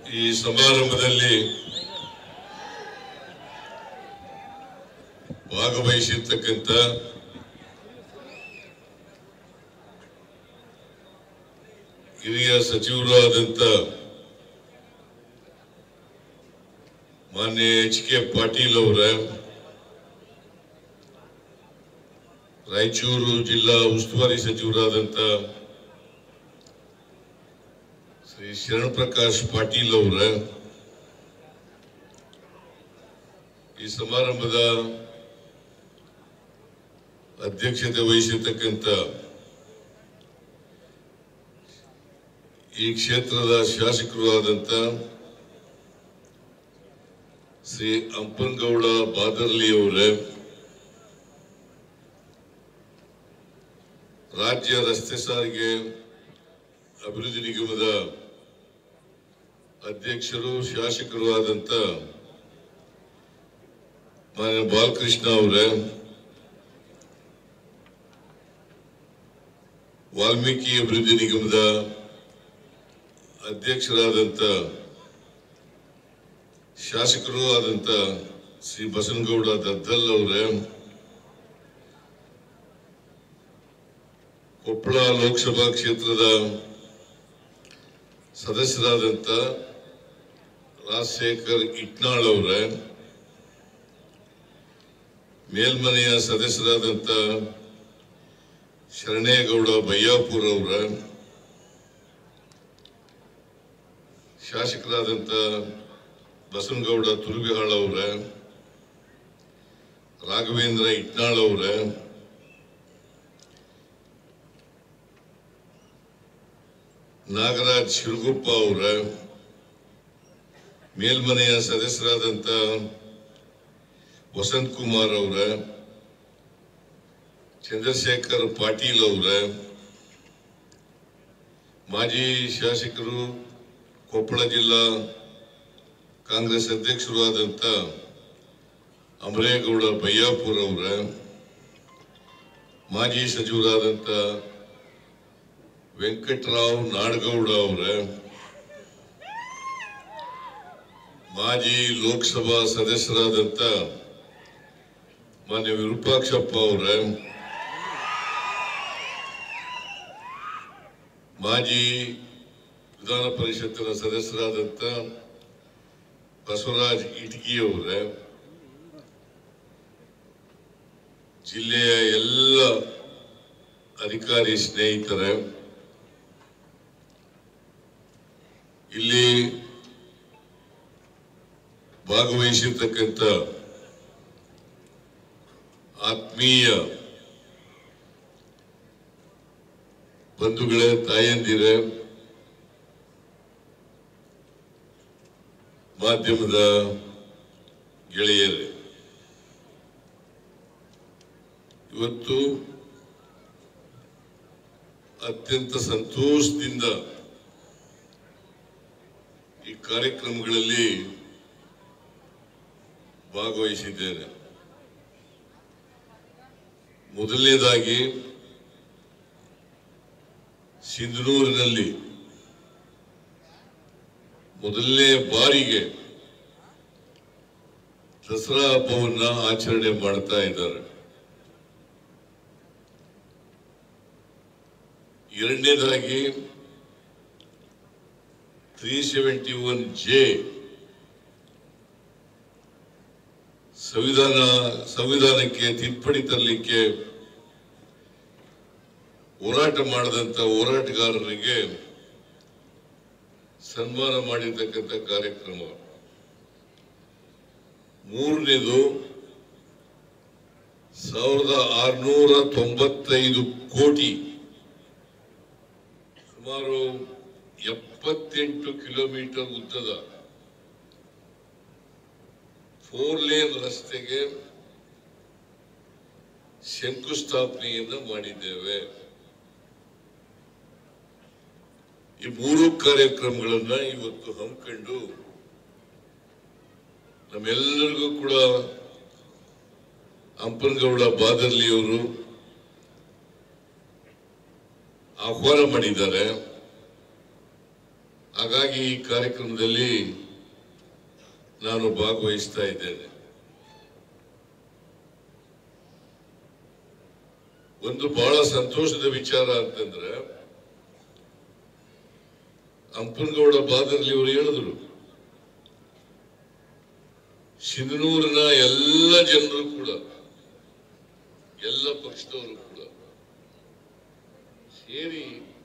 ಈ ಸಮಾರಂಭದಲ್ಲಿ ಭಾಗವಹಿಸಿರ್ತಕ್ಕಂಥ ಹಿರಿಯ ಸಚಿವರು ಆದಂತ ಮಾನ್ಯ ಎಚ್ ಕೆ ಪಾಟೀಲ್ ಅವರ ರಾಯಚೂರು ಜಿಲ್ಲಾ ಉಸ್ತುವಾರಿ ಸಚಿವರಾದಂತ ಶ್ರೀ ಶರಣ್ ಪ್ರಕಾಶ್ ಪಾಟೀಲ್ ಅವರ ಈ ಸಮಾರಂಭದ ಅಧ್ಯಕ್ಷತೆ ವಹಿಸಿರ್ತಕ್ಕಂಥ ಈ ಕ್ಷೇತ್ರದ ಶಾಸಕರು ಆದಂತ ಶ್ರೀ ಅಂಪನಗೌಡ ಬಾದರ್ಲಿ ಅವರೇ ರಾಜ್ಯ ರಸ್ತೆ ಸಾರಿಗೆ ಅಭಿವೃದ್ಧಿ ನಿಗಮದ ಅಧ್ಯಕ್ಷರು ಶಾಸಕರು ಆದಂತ ಮಾನ್ಯ ಬಾಲಕೃಷ್ಣ ಅವರೇ ವಾಲ್ಮೀಕಿ ಅಭಿವೃದ್ಧಿ ನಿಗಮದ ಅಧ್ಯಕ್ಷರಾದಂತ ಶಾಸಕರು ಆದಂತ ಶ್ರೀ ಬಸನಗೌಡ ದದ್ದಲ್ ಅವರೇ ಕೊಪ್ಪಳ ಲೋಕಸಭಾ ಕ್ಷೇತ್ರದ ಸದಸ್ಯರಾದಂತ ರಾಜಶೇಖರ್ ಇಟ್ನಾಳ್ ಅವರೇ ಮೇಲ್ಮನೆಯ ಸದಸ್ಯರಾದಂತ ಶರಣೇಗೌಡ ಬಯ್ಯಾಪುರ್ ಅವರ ಶಾಸಕರಾದಂತ ಬಸನಗೌಡ ತುರುಬಿಹಾಳ್ ಅವರ ರಾಘವೇಂದ್ರ ಇಟ್ನಾಳ್ ಅವರ ನಾಗರಾಜ್ ಶಿರಗುಪ್ಪ ಅವರ ಮೇಲ್ಮನೆಯ ಸದಸ್ಯರಾದಂತ ವಸಂತ್ ಕುಮಾರ್ ಅವರ ಚಂದ್ರಶೇಖರ್ ಪಾಟೀಲ್ ಅವರ ಮಾಜಿ ಶಾಸಕರು ಕೊಪ್ಪಳ ಜಿಲ್ಲಾ ಕಾಂಗ್ರೆಸ್ ಅಧ್ಯಕ್ಷರು ಆದಂತ ಅಮರೇಗೌಡ ಬಯ್ಯಾಪುರ್ ಅವರ ಮಾಜಿ ಸಚಿವರಾದಂತ ವೆಂಕಟರಾವ್ ನಾಡಗೌಡ ಅವರ ಮಾಜಿ ಲೋಕಸಭಾ ಸದಸ್ಯರಾದಂತ ಮಾನ್ಯ ವಿರೂಪಾಕ್ಷಪ್ಪ ಅವರ ಮಾಜಿ ವಿಧಾನ ಪರಿಷತ್ತಿನ ಸದಸ್ಯರಾದಂತ ಬಸವರಾಜ್ ಇಟಗಿ ಅವರ ಜಿಲ್ಲೆಯ ಎಲ್ಲ ಅಧಿಕಾರಿ ಸ್ನೇಹಿತರೆ ಇಲ್ಲಿ ಭಾಗವಹಿಸಿರ್ತಕ್ಕಂಥ ಆತ್ಮೀಯ ಬಂಧುಗಳೇ ತಾಯಂದಿರೇ ಮಾಧ್ಯಮದ ಗೆಳೆಯರೇ ಇವತ್ತು ಅತ್ಯಂತ ಸಂತೋಷದಿಂದ ಈ ಕಾರ್ಯಕ್ರಮಗಳಲ್ಲಿ ಭಾಗವಹಿಸಿದ್ದೇನೆ ಮೊದಲನೇದಾಗಿ ಸಿಂಧನೂರಿನಲ್ಲಿ ಮೊದಲನೇ ಬಾರಿಗೆ ದಸರಾ ಹಬ್ಬವನ್ನ ಆಚರಣೆ ಮಾಡ್ತಾ ಇದ್ದಾರೆ ಎರಡನೇದಾಗಿ ತ್ರೀ ಸೆವೆಂಟಿ ಒನ್ ಜೆ ಸಂವಿಧಾನ ಸಂವಿಧಾನಕ್ಕೆ ತಿದ್ದುಪಡಿ ತರಲಿಕ್ಕೆ ಹೋರಾಟ ಮಾಡಿದಂತ ಹೋರಾಟಗಾರರಿಗೆ ಸನ್ಮಾನ ಮಾಡಿರ್ತಕ್ಕಂಥ ಕಾರ್ಯಕ್ರಮ ಮೂರನೇದು ಸಾವಿರದ ಆರುನೂರ ತೊಂಬತ್ತೈದು ಕೋಟಿ ಸುಮಾರು ಎಪ್ಪತ್ತೆಂಟು ಕಿಲೋಮೀಟರ್ ಉದ್ದದ ಫೋರ್ ಲೇನ್ ರಸ್ತೆಗೆ ಶಂಕುಸ್ಥಾಪನೆಯನ್ನ ಮಾಡಿದ್ದೇವೆ ಈ ಮೂರು ಕಾರ್ಯಕ್ರಮಗಳನ್ನ ಇವತ್ತು ಹಮ್ಮಿಕೊಂಡು ನಮ್ಮೆಲ್ಲರಿಗೂ ಕೂಡ ಅಂಪನಗೌಡ ಬಾದರ್ಲಿ ಅವರು ಆಹ್ವಾನ ಮಾಡಿದ್ದಾರೆ ಹಾಗಾಗಿ ಈ ಕಾರ್ಯಕ್ರಮದಲ್ಲಿ ನಾನು ಭಾಗವಹಿಸ್ತಾ ಇದ್ದೇನೆ ಒಂದು ಬಹಳ ಸಂತೋಷದ ವಿಚಾರ ಅಂತಂದ್ರೆ ಅಂಪನಗೌಡ ಬಾದರ್ಲಿ ಅವರು ಹೇಳಿದ್ರು ಸಿಂಧನೂರಿನ ಎಲ್ಲ ಜನರು ಕೂಡ ಎಲ್ಲ ಪಕ್ಷದವರು ಕೂಡ ಸೇರಿ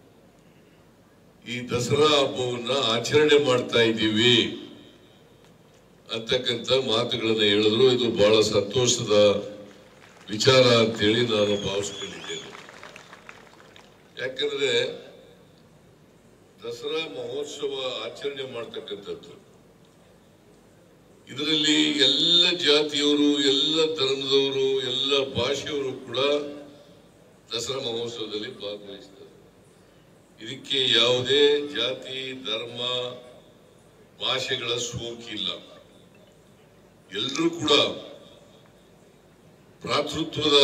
ಈ ದಸರಾ ಹಬ್ಬವನ್ನ ಆಚರಣೆ ಮಾಡ್ತಾ ಇದ್ದೀವಿ ಅಂತಕ್ಕಂಥ ಮಾತುಗಳನ್ನ ಹೇಳಿದ್ರು ಇದು ಬಹಳ ಸಂತೋಷದ ವಿಚಾರ ಅಂತೇಳಿ ನಾನು ಭಾವಿಸ್ಕೊಂಡಿದ್ದೇನೆ ಯಾಕಂದ್ರೆ ದಸರಾ ಮಹೋತ್ಸವ ಆಚರಣೆ ಮಾಡ್ತಕ್ಕಂಥದ್ದು ಇದರಲ್ಲಿ ಎಲ್ಲ ಜಾತಿಯವರು ಎಲ್ಲ ಧರ್ಮದವರು ಎಲ್ಲ ಭಾಷೆಯವರು ಕೂಡ ದಸರಾ ಮಹೋತ್ಸವದಲ್ಲಿ ಭಾಗವಹಿಸ್ತಾರೆ ಇದಕ್ಕೆ ಯಾವುದೇ ಜಾತಿ ಧರ್ಮ ಭಾಷೆಗಳ ಸೋಂಕಿಲ್ಲ ಎಲ್ಲರೂ ಕೂಡ ಭ್ರಾತೃತ್ವದ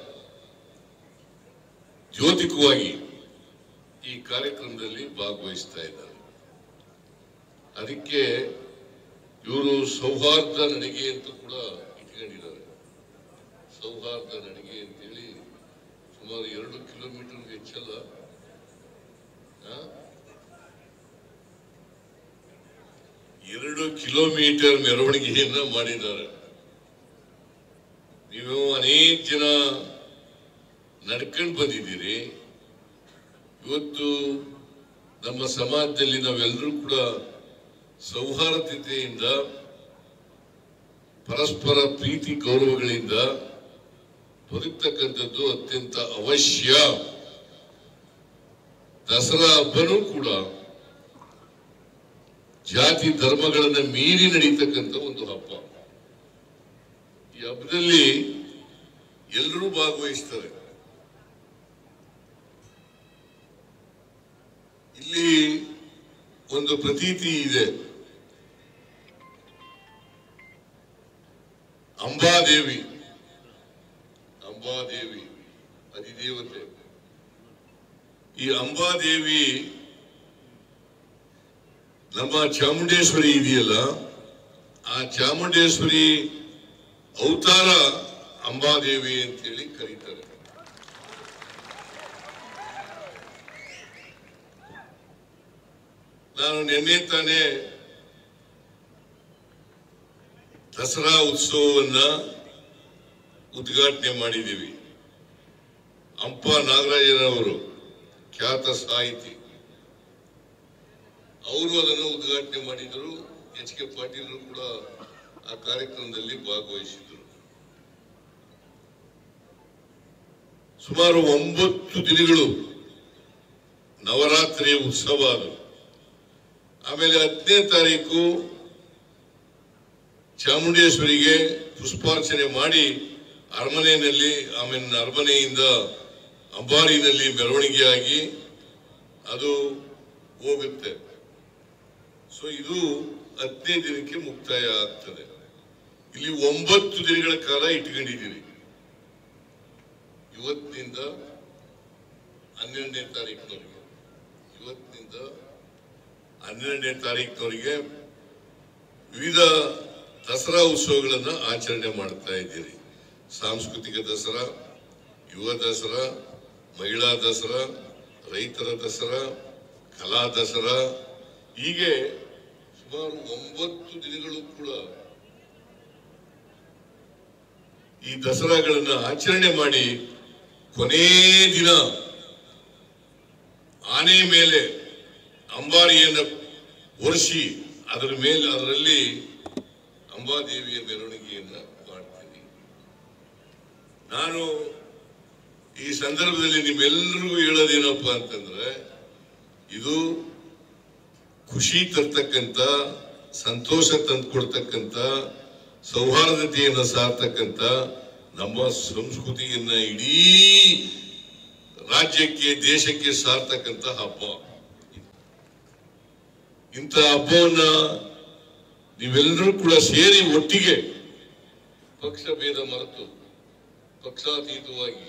ದ್ಯೋತಿಕವಾಗಿ ಈ ಕಾರ್ಯಕ್ರಮದಲ್ಲಿ ಭಾಗವಹಿಸ್ತಾ ಇದ್ದಾರೆ ಅದಕ್ಕೆ ಇವರು ಸೌಹಾರ್ದ ನಡಿಗೆ ಅಂತ ಕೂಡ ಇಟ್ಕೊಂಡಿದ್ದಾರೆ ಸೌಹಾರ್ದ ನಡಿಗೆ ಅಂತೇಳಿ ಸುಮಾರು ಎರಡು ಕಿಲೋಮೀಟರ್ ಹೆಚ್ಚಲ್ಲ ಆ? ಎರಡು ಕಿಲೋಮೀಟರ್ ಮೆರವಣಿಗೆಯನ್ನ ಮಾಡಿದ್ದಾರೆ ನೀವು ಅನೇಕ ಜನ ನಡ್ಕೊಂಡು ಬಂದಿದ್ದೀರಿ ಇವತ್ತು ನಮ್ಮ ಸಮಾಜದಲ್ಲಿ ನಾವೆಲ್ಲರೂ ಕೂಡ ಸೌಹಾರ್ದತೆಯಿಂದ ಪರಸ್ಪರ ಪ್ರೀತಿ ಗೌರವಗಳಿಂದ ಬದುಕ್ತಕ್ಕಂಥದ್ದು ಅತ್ಯಂತ ಅವಶ್ಯ ದಸರಾ ಹಬ್ಬನೂ ಕೂಡ ಜಾತಿ ಧರ್ಮಗಳನ್ನ ಮೀರಿ ನಡೀತಕ್ಕಂಥ ಒಂದು ಹಬ್ಬ ಈ ಹಬ್ಬದಲ್ಲಿ ಎಲ್ಲರೂ ಭಾಗವಹಿಸ್ತಾರೆ ಇಲ್ಲಿ ಒಂದು ಪ್ರತೀತಿ ಇದೆ ಅಂಬಾದೇವಿ ಅಂಬಾದೇವಿ ಅಧಿದೇವತೆ ಈ ಅಂಬಾದೇವಿ ನಮ್ಮ ಚಾಮುಂಡೇಶ್ವರಿ ಇದೆಯಲ್ಲ ಆ ಚಾಮುಂಡೇಶ್ವರಿ ಅವತಾರ ಅಂಬಾದೇವಿ ಅಂತೇಳಿ ಕರೀತಾರೆ ನಾನು ನಿನ್ನೆ ತಾನೇ ದಸರಾ ಉತ್ಸವವನ್ನ ಉದ್ಘಾಟನೆ ಮಾಡಿದ್ದೀವಿ ಅಂಪ ನಾಗರಾಜನವರು ಖ್ಯಾತ ಸಾಹಿತಿ ಅವರು ಅದನ್ನು ಉದ್ಘಾಟನೆ ಮಾಡಿದರು ಎಚ್ ಕೆ ಪಾಟೀಲರು ಕೂಡ ಆ ಕಾರ್ಯಕ್ರಮದಲ್ಲಿ ಭಾಗವಹಿಸಿದರು ಸುಮಾರು ಒಂಬತ್ತು ದಿನಗಳು ನವರಾತ್ರಿ ಉತ್ಸವ ಅದು ಆಮೇಲೆ ಹತ್ತನೇ ತಾರೀಕು ಚಾಮುಂಡೇಶ್ವರಿಗೆ ಪುಷ್ಪಾರ್ಚನೆ ಮಾಡಿ ಅರಮನೆಯಲ್ಲಿ ಆಮೇಲೆ ಅರಮನೆಯಿಂದ ಅಂಬಾರಿನಲ್ಲಿ ಮೆರವಣಿಗೆಯಾಗಿ ಅದು ಹೋಗುತ್ತೆ ಸೊ ಇದು ಹತ್ತನೇ ದಿನಕ್ಕೆ ಮುಕ್ತಾಯ ಆಗ್ತದೆ ಇಲ್ಲಿ ಒಂಬತ್ತು ದಿನಗಳ ಕಾಲ ಇಟ್ಕೊಂಡಿದ್ದೀರಿ ಇವತ್ತಿನಿಂದ ಹನ್ನೆರಡನೇ ತಾರೀಕಿನವರೆಗೆ ಇವತ್ತಿನಿಂದ ಹನ್ನೆರಡನೇ ತಾರೀಕಿನವರೆಗೆ ವಿವಿಧ ದಸರಾ ಉತ್ಸವಗಳನ್ನ ಆಚರಣೆ ಮಾಡ್ತಾ ಇದ್ದೀರಿ ಸಾಂಸ್ಕೃತಿಕ ದಸರಾ ಯುವ ದಸರಾ ಮಹಿಳಾ ದಸರಾ ರೈತರ ದಸರಾ ಕಲಾ ದಸರಾ ಹೀಗೆ ಸುಮಾರು ಒಂಬತ್ತು ದಿನಗಳು ಕೂಡ ಈ ದಸರಾಗಳನ್ನ ಆಚರಣೆ ಮಾಡಿ ಕೊನೇ ದಿನ ಆನೆ ಮೇಲೆ ಅಂಬಾರಿಯನ್ನು ಒರೆಸಿ ಅದರ ಮೇಲೆ ಅದರಲ್ಲಿ ಅಂಬಾದೇವಿಯ ಮೆರವಣಿಗೆಯನ್ನ ಮಾಡ್ತೀನಿ ನಾನು ಈ ಸಂದರ್ಭದಲ್ಲಿ ನಿಮ್ಮೆಲ್ಲರಿಗೂ ಹೇಳೋದೇನಪ್ಪ ಅಂತಂದ್ರೆ ಇದು ಖುಷಿ ತರ್ತಕ್ಕಂಥ ಸಂತೋಷ ತಂದುಕೊಡ್ತಕ್ಕಂಥ ಸೌಹಾರ್ದತೆಯನ್ನು ಸಾರ್ತಕ್ಕಂಥ ನಮ್ಮ ಸಂಸ್ಕೃತಿಯನ್ನ ಇಡೀ ರಾಜ್ಯಕ್ಕೆ ದೇಶಕ್ಕೆ ಸಾರ್ತಕ್ಕಂಥ ಹಬ್ಬ ಇಂಥ ಹಬ್ಬವನ್ನ ನೀವೆಲ್ಲರೂ ಕೂಡ ಸೇರಿ ಒಟ್ಟಿಗೆ ಪಕ್ಷ ಭೇದ ಮರೆತು ಪಕ್ಷಾತೀತವಾಗಿ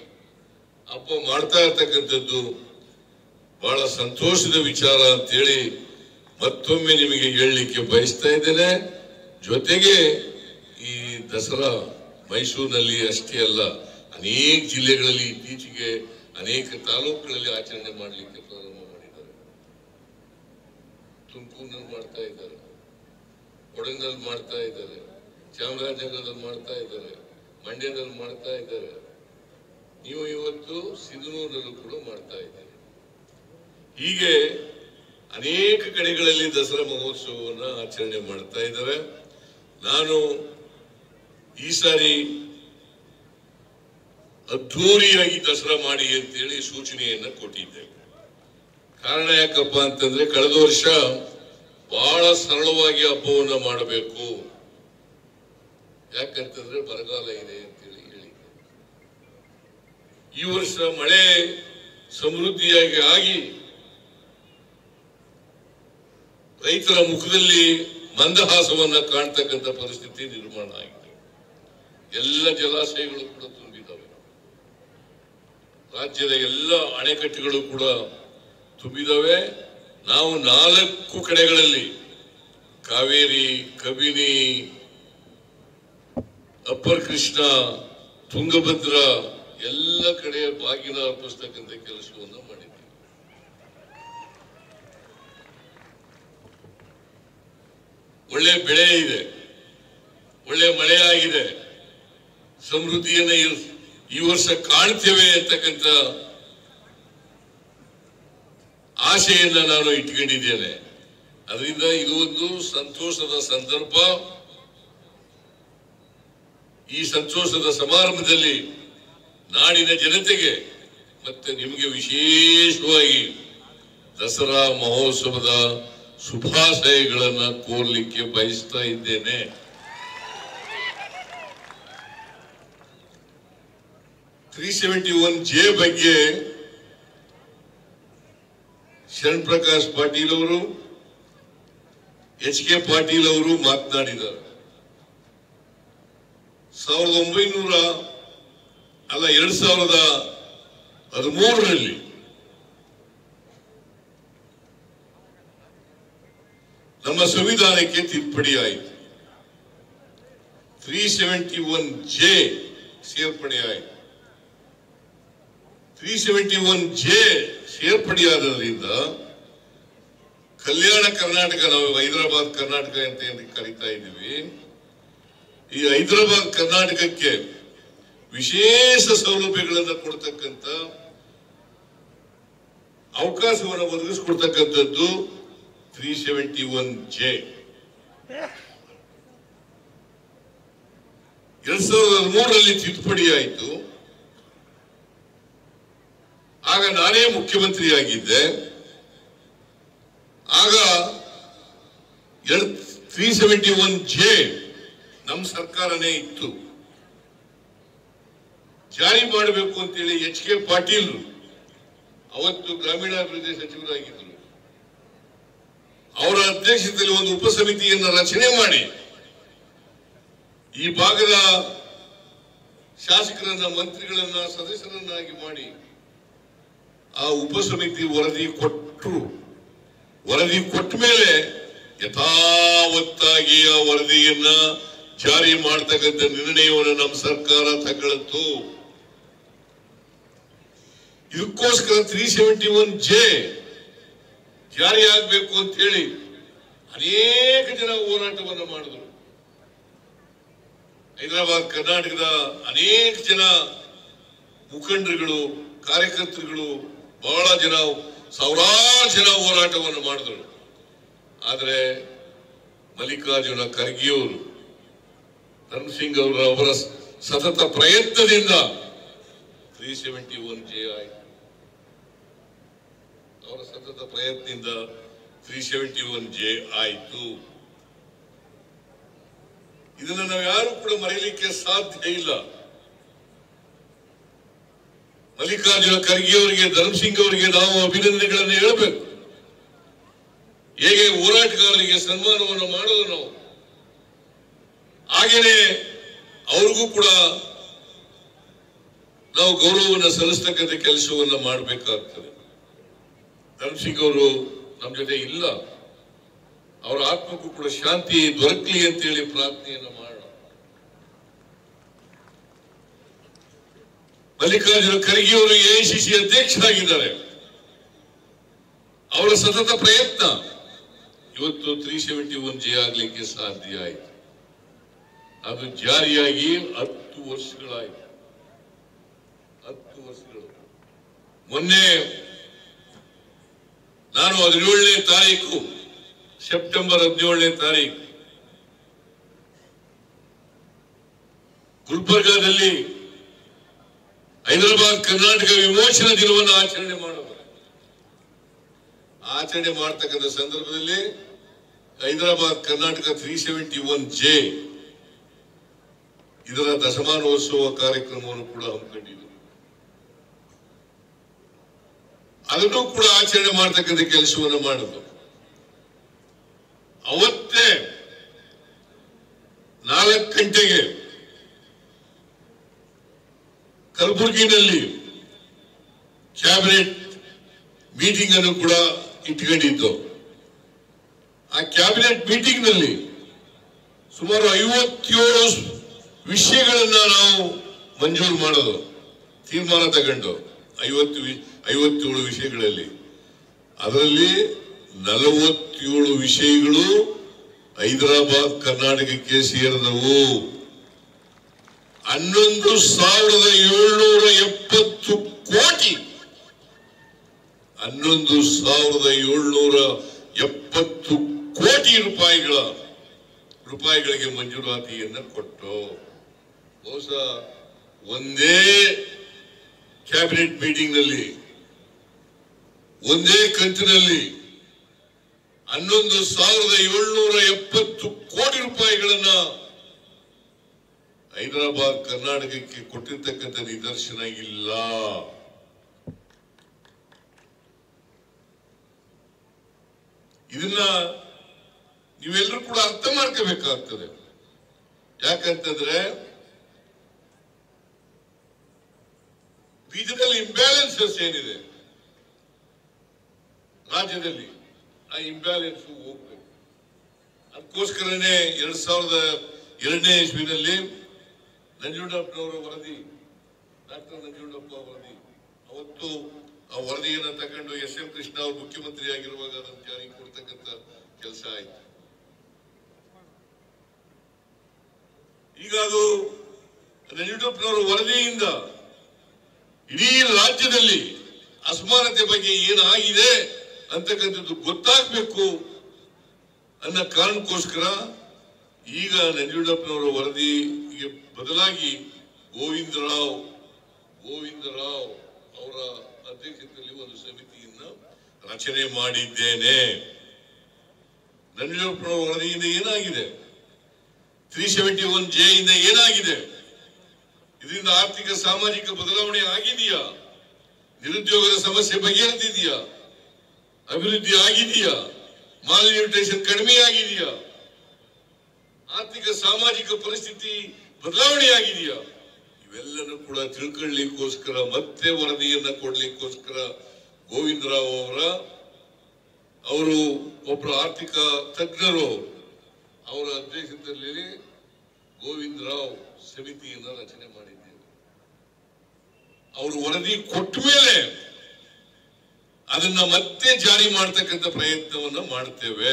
ಹಬ್ಬ ಮಾಡ್ತಾ ಇರ್ತಕ್ಕಂಥದ್ದು ಬಹಳ ಸಂತೋಷದ ವಿಚಾರ ಅಂತೇಳಿ ಮತ್ತೊಮ್ಮೆ ನಿಮಗೆ ಹೇಳಲಿಕ್ಕೆ ಬಯಸ್ತಾ ಇದ್ದೇನೆ ಜೊತೆಗೆ ಈ ದಸರಾ ಮೈಸೂರಿನಲ್ಲಿ ಅಷ್ಟೇ ಅಲ್ಲ ಅನೇಕ ಜಿಲ್ಲೆಗಳಲ್ಲಿ ಇತ್ತೀಚೆಗೆ ಅನೇಕ ತಾಲೂಕುಗಳಲ್ಲಿ ಆಚರಣೆ ಮಾಡಲಿಕ್ಕೆ ಪ್ರಾರಂಭ ಮಾಡಿದ್ದಾರೆ ತುಮಕೂರಿನಲ್ಲಿ ಮಾಡ್ತಾ ಇದ್ದಾರೆ ಕೊಡಗಿನಲ್ಲಿ ಮಾಡ್ತಾ ಇದ್ದಾರೆ ಚಾಮರಾಜನಗರದಲ್ಲಿ ಮಾಡ್ತಾ ಇದ್ದಾರೆ ಮಂಡ್ಯದಲ್ಲಿ ಮಾಡ್ತಾ ಇದ್ದಾರೆ ನೀವು ಇವತ್ತು ಸಿಂಧನೂರಿನಲ್ಲೂ ಕೂಡ ಮಾಡ್ತಾ ಇದ್ದೀರಿ ಹೀಗೆ ಅನೇಕ ಕಡೆಗಳಲ್ಲಿ ದಸರಾ ಮಹೋತ್ಸವವನ್ನ ಆಚರಣೆ ಮಾಡ್ತಾ ಇದ್ದಾರೆ ನಾನು ಈ ಸಾರಿ ಅದ್ಧೂರಿಯಾಗಿ ದಸರಾ ಮಾಡಿ ಅಂತೇಳಿ ಸೂಚನೆಯನ್ನ ಕೊಟ್ಟಿದ್ದೆ ಕಾರಣ ಯಾಕಪ್ಪ ಅಂತಂದ್ರೆ ಕಳೆದ ವರ್ಷ ಬಹಳ ಸರಳವಾಗಿ ಹಬ್ಬವನ್ನ ಮಾಡಬೇಕು ಯಾಕಂತಂದ್ರೆ ಬರಗಾಲ ಇದೆ ಅಂತೇಳಿ ಹೇಳಿದ್ದೆ ಈ ವರ್ಷ ಮಳೆ ಸಮೃದ್ಧಿಯಾಗಿ ಆಗಿ ರೈತರ ಮುಖದಲ್ಲಿ ಮಂದಹಾಸವನ್ನ ಕಾಣ್ತಕ್ಕಂಥ ಪರಿಸ್ಥಿತಿ ನಿರ್ಮಾಣ ಆಗಿದೆ ಎಲ್ಲ ಜಲಾಶಯಗಳು ಕೂಡ ತುಂಬಿದ್ದಾವೆ ರಾಜ್ಯದ ಎಲ್ಲ ಅಣೆಕಟ್ಟುಗಳು ಕೂಡ ತುಂಬಿದಾವೆ ನಾವು ನಾಲ್ಕು ಕಡೆಗಳಲ್ಲಿ ಕಾವೇರಿ ಕಬಿನಿ ಅಪ್ಪರ್ ಕೃಷ್ಣ ತುಂಗಭದ್ರ ಎಲ್ಲ ಕಡೆ ಬಾಗಿನ ಅರ್ಪಿಸ್ತಕ್ಕಂಥ ಕೆಲಸವನ್ನು ಮಾಡಿದ್ದೀವಿ ಒಳ್ಳೆ ಬೆಳೆ ಇದೆ ಒಳ್ಳೆ ಮಳೆ ಆಗಿದೆ ಸಮೃದ್ಧಿಯನ್ನ ಈ- ಈ ವರ್ಷ ಕಾಣ್ತೇವೆ ಅಂತಕ್ಕಂಥ ಆಶೆಯನ್ನ ನಾನು ಇಟ್ಕೊಂಡಿದ್ದೇನೆ ಅದರಿಂದ ಇದು ಒಂದು ಸಂತೋಷದ ಸಂದರ್ಭ ಈ ಸಂತೋಷದ ಸಮಾರಂಭದಲ್ಲಿ ನಾಡಿನ ಜನತೆಗೆ ಮತ್ತೆ ನಿಮಗೆ ವಿಶೇಷವಾಗಿ ದಸರಾ ಮಹೋತ್ಸವದ ಶುಭಾಶಯಗಳನ್ನ ಕೋರ್ಲಿಕ್ಕೆ ಬಯಸ್ತಾ ಇದ್ದೇನೆ ತ್ರೀ ಸೆವೆಂಟಿ ಒನ್ ಜೆ ಬಗ್ಗೆ ಶರಣ್ ಪ್ರಕಾಶ್ ಪಾಟೀಲ್ ಅವರು ಎಚ್ ಕೆ ಪಾಟೀಲ್ ಅವರು ಮಾತನಾಡಿದ್ದಾರೆ ಸಾವಿರದ ಒಂಬೈನೂರ ಅಲ್ಲ ಎರಡ್ ಸಾವಿರದ ಹದಿಮೂರರಲ್ಲಿ ನಮ್ಮ ಸಂವಿಧಾನಕ್ಕೆ ತಿದ್ದುಪಡಿ ಆಯಿತು ತ್ರೀ ಸೆವೆಂಟಿ ಒನ್ ಜೆ ಸೇರ್ಪಡೆ ಆಯಿತು ತ್ರೀ ಸೆವೆಂಟಿ ಒನ್ ಜೆ ಸೇರ್ಪಡೆಯಾದ್ರಿಂದ ಕಲ್ಯಾಣ ಕರ್ನಾಟಕ ನಾವು ಹೈದರಾಬಾದ್ ಕರ್ನಾಟಕ ಅಂತ ಏನ್ ಕರಿತಾ ಇದ್ದೀವಿ ಈ ಹೈದರಾಬಾದ್ ಕರ್ನಾಟಕಕ್ಕೆ ವಿಶೇಷ ಸೌಲಭ್ಯಗಳನ್ನು ಕೊಡ್ತಕ್ಕಂಥ ಅವಕಾಶವನ್ನು ಒದಗಿಸ್ಕೊಡ್ತಕ್ಕಂಥದ್ದು ತ್ರೀ ಸೆವೆಂಟಿ ಒನ್ ಜೆ ಎರಡ್ ಸಾವಿರದ ಹದಿಮೂರರಲ್ಲಿ ತಿದ್ದುಪಡಿ ಆಯಿತು ಆಗ ನಾನೇ ಮುಖ್ಯಮಂತ್ರಿ ಆಗಿದ್ದೆ ಆಗ ತ್ರೀ ಸೆವೆಂಟಿ ಒನ್ ಜೆ ನಮ್ಮ ಸರ್ಕಾರನೇ ಇತ್ತು ಜಾರಿ ಮಾಡಬೇಕು ಅಂತೇಳಿ ಎಚ್ ಕೆ ಪಾಟೀಲ್ ಅವತ್ತು ಗ್ರಾಮೀಣಾಭಿವೃದ್ಧಿ ಸಚಿವರಾಗಿದ್ದರು ಅವರ ಅಧ್ಯಕ್ಷತೆಯಲ್ಲಿ ಒಂದು ಉಪಸಮಿತಿಯನ್ನು ರಚನೆ ಮಾಡಿ ಈ ಭಾಗದ ಶಾಸಕರನ್ನ ಮಂತ್ರಿಗಳನ್ನ ಸದಸ್ಯರನ್ನಾಗಿ ಮಾಡಿ ಆ ಉಪಸಮಿತಿ ವರದಿ ಕೊಟ್ಟು ವರದಿ ಕೊಟ್ಟ ಮೇಲೆ ಯಥಾವತ್ತಾಗಿ ಆ ವರದಿಯನ್ನ ಜಾರಿ ಮಾಡ್ತಕ್ಕಂಥ ನಿರ್ಣಯವನ್ನು ನಮ್ಮ ಸರ್ಕಾರ ತಗೊಳ್ತು ಇದಕ್ಕೋಸ್ಕರ ತ್ರೀ ಸೆವೆಂಟಿ ಒನ್ ಜೆ ಜಾರಿ ಆಗ್ಬೇಕು ಅಂತ ಹೇಳಿ ಅನೇಕ ಜನ ಹೋರಾಟವನ್ನು ಮಾಡಿದ್ರು ಹೈದರಾಬಾದ್ ಕರ್ನಾಟಕದ ಅನೇಕ ಜನ ಮುಖಂಡರುಗಳು ಕಾರ್ಯಕರ್ತರುಗಳು ಬಹಳ ಜನ ಸಾವಿರಾರು ಜನ ಹೋರಾಟವನ್ನು ಮಾಡಿದ್ರು ಆದರೆ ಮಲ್ಲಿಕಾರ್ಜುನ ಖರ್ಗೆಯವರು ಧರ್ಮಸಿಂಗ್ ಅವರ ಅವರ ಸತತ ಪ್ರಯತ್ನದಿಂದ ತ್ರೀ ಸೆವೆಂಟಿ ಒನ್ ಜೆ ಆಯಿತು ಅವರ ಸತತ ಪ್ರಯತ್ನದಿಂದ ತ್ರೀ ಸೆವೆಂಟಿ ಒನ್ ಜೆ ಆಯಿತು ಇದನ್ನು ನಾವು ಯಾರು ಕೂಡ ಮರೆಯಲಿಕ್ಕೆ ಸಾಧ್ಯ ಇಲ್ಲ ಮಲ್ಲಿಕಾರ್ಜುನ ಖರ್ಗೆ ಅವರಿಗೆ ಧರ್ಮಸಿಂಗ್ ಅವರಿಗೆ ನಾವು ಅಭಿನಂದನೆಗಳನ್ನು ಹೇಳಬೇಕು ಹೇಗೆ ಹೋರಾಟಗಾರರಿಗೆ ಸನ್ಮಾನವನ್ನು ಮಾಡೋದು ನಾವು ಹಾಗೇನೆ ಅವ್ರಿಗೂ ಕೂಡ ನಾವು ಗೌರವವನ್ನು ಸಲ್ಲಿಸ್ತಕ್ಕಂಥ ಕೆಲಸವನ್ನ ಮಾಡಬೇಕಾಗ್ತದೆ ಧರ್ಮಸಿಂಗ್ ಅವರು ನಮ್ಮ ಜೊತೆ ಇಲ್ಲ ಅವರ ಆತ್ಮಕ್ಕೂ ಕೂಡ ಶಾಂತಿ ದೊರಕಲಿ ಅಂತೇಳಿ ಪ್ರಾರ್ಥನೆಯನ್ನು ಮಾಡೋಣ ಮಲ್ಲಿಕಾರ್ಜುನ ಖರ್ಗೆ ಅವರು ಎಐಸಿಸಿ ಅಧ್ಯಕ್ಷರಾಗಿದ್ದಾರೆ ಅವರ ಸತತ ಪ್ರಯತ್ನ ಇವತ್ತು ತ್ರೀ ಸೆವೆಂಟಿ ಒನ್ ಜೆ ಆಗ್ಲಿಕ್ಕೆ ಸಾಧ್ಯ ಆಯಿತು ಅದು ಜಾರಿಯಾಗಿ ಹತ್ತು ವರ್ಷಗಳಾಯಿತು ಹತ್ತು ವರ್ಷಗಳು ಮೊನ್ನೆ ನಾನು ಹದಿನೇಳನೇ ತಾರೀಕು ಸೆಪ್ಟೆಂಬರ್ ಹದಿನೇಳನೇ ತಾರೀಕು ಗುಲ್ಬರ್ಗಾದಲ್ಲಿ ಹೈದರಾಬಾದ್ ಕರ್ನಾಟಕ ವಿಮೋಚನಾ ದಿನವನ್ನು ಆಚರಣೆ ಮಾಡೋದು ಆಚರಣೆ ಮಾಡತಕ್ಕಂಥ ಸಂದರ್ಭದಲ್ಲಿ Hyderabad Karnataka three seventy one J ಇದರ ದಶಮಾನೋತ್ಸವ ಕಾರ್ಯಕ್ರಮವನ್ನು ಕೂಡ ಹಮ್ಮಿಕೊಂಡಿದ್ರು ಅದನ್ನು ಕೂಡ ಆಚರಣೆ ಮಾಡತಕ್ಕಂಥ ಕೆಲಸವನ್ನು ಮಾಡಿದ್ರು ಅವತ್ತೇ ನಾಲ್ಕು ಗಂಟೆಗೆ ಕಲಬುರಗಿನಲ್ಲಿ ಕ್ಯಾಬಿನೆಟ್ ಮೀಟಿಂಗ್ ಅನ್ನು ಕೂಡ ಇಟ್ಕೊಂಡಿದ್ದು ಆ ಕ್ಯಾಬಿನೆಟ್ ಮೀಟಿಂಗ್ ನಲ್ಲಿ ಸುಮಾರು ಐವತ್ತೇಳು ವಿಷಯಗಳನ್ನ ನಾವು ಮಂಜೂರು ಮಾಡೋದು ತೀರ್ಮಾನ ತಗೊಂಡು ಐವತ್ತು ವಿ- ಐವತ್ತೇಳು ವಿಷಯಗಳಲ್ಲಿ ಅದರಲ್ಲಿ ನಲವತ್ತೇಳು ವಿಷಯಗಳು ಹೈದರಾಬಾದ್ ಕರ್ನಾಟಕಕ್ಕೆ ಸೇರಿದವು ಹನ್ನೊಂದು ಸಾವಿರದ ಏಳ್ನೂರ ಎಪ್ಪತ್ತು ಕೋಟಿ ಹನ್ನೊಂದು ಸಾವಿರದ ಏಳ್ನೂರ ಎಪ್ಪತ್ತು ಕೋಟಿ ರೂಪಾಯಿಗಳ ರೂಪಾಯಿಗಳಿಗೆ ಮಂಜೂರಾತಿಯನ್ನ ಕೊಟ್ಟು ಬಹುಶಃ ಒಂದೇ ಕ್ಯಾಬಿನೆಟ್ ಮೀಟಿಂಗ್ ನಲ್ಲಿ ಒಂದೇ ಕಂತಿನಲ್ಲಿ ಹನ್ನೊಂದು ಸಾವಿರದ ಏಳ್ನೂರ ಎಪ್ಪತ್ತು ಕೋಟಿ ರೂಪಾಯಿಗಳನ್ನ ಹೈದರಾಬಾದ್ ಕರ್ನಾಟಕಕ್ಕೆ ಕೊಟ್ಟಿರ್ತಕ್ಕಂಥ ನಿದರ್ಶನ ಇಲ್ಲ ಇದನ್ನ ನೀವೆಲ್ಲರೂ ಕೂಡ ಅರ್ಥ ಮಾಡ್ಕೋಬೇಕಾಗ್ತದೆ ಯಾಕಂತಂದ್ರೆ ರೀಜನಲ್ ಇಂಬ್ಯಾಲೆನ್ಸಸ್ ಏನಿದೆ ರಾಜ್ಯದಲ್ಲಿ ಆ ಇಂಬ್ಯಾಲೆನ್ಸ್ ಹೋಗ್ಬೇಕು ಅದಕ್ಕೋಸ್ಕರನೇ ಎರಡ್ ಸಾವಿರದ ಎರಡನೇ ಇಸ್ವಿನಲ್ಲಿ ನಂಜುಂಡಪ್ಪನವರ ವರದಿ ಡಾಕ್ಟರ್ ನಂಜುಂಡಪ್ಪ ವರದಿ ಅವತ್ತು ಆ ವರದಿಯನ್ನ ತಗೊಂಡು ಎಸ್ ಎಂ ಕೃಷ್ಣ ಅವರು ಮುಖ್ಯಮಂತ್ರಿ ಆಗಿರುವಾಗ ಅದನ್ನು ಜಾರಿಗೆ ಕೊಡ್ತಕ್ಕಂಥ ಕೆಲಸ ಆಯ್ತು ಈಗ ಅದು ನಂಜುಂಡಪ್ಪನವರ ವರದಿಯಿಂದ ಇಡೀ ರಾಜ್ಯದಲ್ಲಿ ಅಸಮಾನತೆ ಬಗ್ಗೆ ಏನಾಗಿದೆ ಅಂತಕ್ಕಂಥದ್ದು ಗೊತ್ತಾಗಬೇಕು ಅನ್ನೋ ಕಾರಣಕ್ಕೋಸ್ಕರ ಈಗ ನಂಜುಂಡಪ್ಪನವರ ವರದಿಗೆ ಬದಲಾಗಿ ಗೋವಿಂದರಾವ್ ಗೋವಿಂದರಾವ್ ಅವರ ಅಧ್ಯಕ್ಷತೆಯಲ್ಲಿ ಒಂದು ಸಮಿತಿಯನ್ನ ರಚನೆ ಮಾಡಿದ್ದೇನೆ ನಂಜುಂಡಪ್ಪನವರ ವರದಿಯಿಂದ ಏನಾಗಿದೆ ತ್ರೀ ಸೆವೆಂಟಿ ಒನ್ ಜೆ ಇಂದ ಏನಾಗಿದೆ ಇದರಿಂದ ಆರ್ಥಿಕ ಸಾಮಾಜಿಕ ಬದಲಾವಣೆ ಆಗಿದೆಯಾ ನಿರುದ್ಯೋಗದ ಸಮಸ್ಯೆ ಬಗೆಹರಿದಿದೆಯಾ ಅಭಿವೃದ್ಧಿ ಆಗಿದೆಯಾ ಮಾಲ್ನ್ಯೂಟ್ರಿಷನ್ ಕಡಿಮೆ ಆಗಿದೆಯಾ ಆರ್ಥಿಕ ಸಾಮಾಜಿಕ ಪರಿಸ್ಥಿತಿ ಬದಲಾವಣೆ ಆಗಿದೆಯಾ ಇವೆಲ್ಲನೂ ಕೂಡ ತಿಳ್ಕೊಳ್ಳಿಕ್ಕೋಸ್ಕರ ಮತ್ತೆ ವರದಿಯನ್ನ ಕೊಡ್ಲಿಕ್ಕೋಸ್ಕರ ಗೋವಿಂದರಾವ್ ಅವರ ಅವರು ಒಬ್ಬರು ಆರ್ಥಿಕ ತಜ್ಞರು ಅವರ ಅಧ್ಯಕ್ಷತೆಯಲ್ಲಿ ಗೋವಿಂದರಾವ್ ಸಮಿತಿಯನ್ನ ರಚನೆ ಮಾಡಿದ್ದೇವೆ ಅವರು ವರದಿ ಕೊಟ್ಟ ಮೇಲೆ ಅದನ್ನ ಮತ್ತೆ ಜಾರಿ ಮಾಡತಕ್ಕಂಥ ಪ್ರಯತ್ನವನ್ನ ಮಾಡ್ತೇವೆ